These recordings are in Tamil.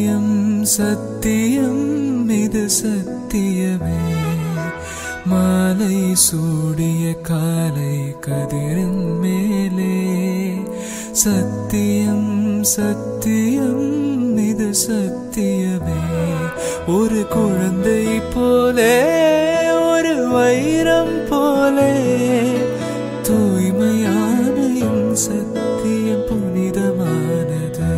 சத்தியம் சத்தியம் இது சத்தியமே மாலை சூடிய காலை கதிரின் மேலே சத்தியம் சத்தியம் இது சத்தியமே ஒரு குழந்தை போலே ஒரு வைரம் போலே தூய்மையான என் சத்தியம் புனிதமானது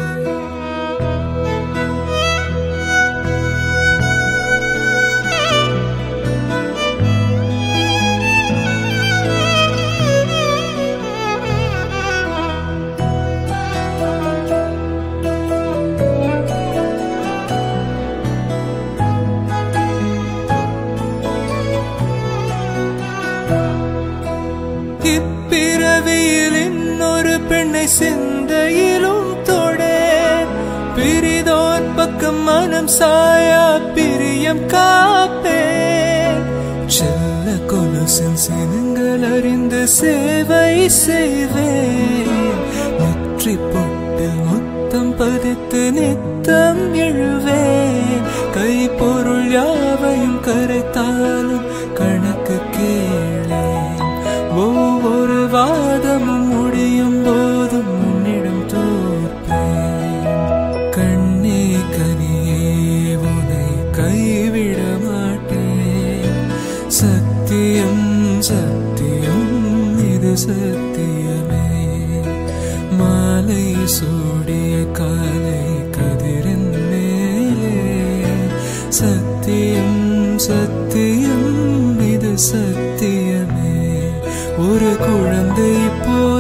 இப்பிறவியில் இன்னொரு பெண்ணை சிந்தையிலும் தொடேன் பிரிதோர் பக்கம் மனம் சாயா பிரியம் காப்பேன் செல்ல கொலுசின் சினங்கள் அறிந்து சேவை செய்வேன் நெற்றி பொட்டில் முத்தம் பதித்து நித்தம் எழுவேன் கை பொருள் யாவையும் கரைத்தாலும் கணக்கு கேளேன் ஒவ்வொரு வாதமும் முடியும் போதும் உன்னிடம் தோற்பேன் கண்ணே கனியே உனை கைவிட மாட்டேன் சத்தியம் சத்தியம் இது சத்தியமே மாலை சூடிய காலை கதிரின் மேலே சத்தியம் சத்தியம் இது சத்தியமே ஒரு குழந்தை போ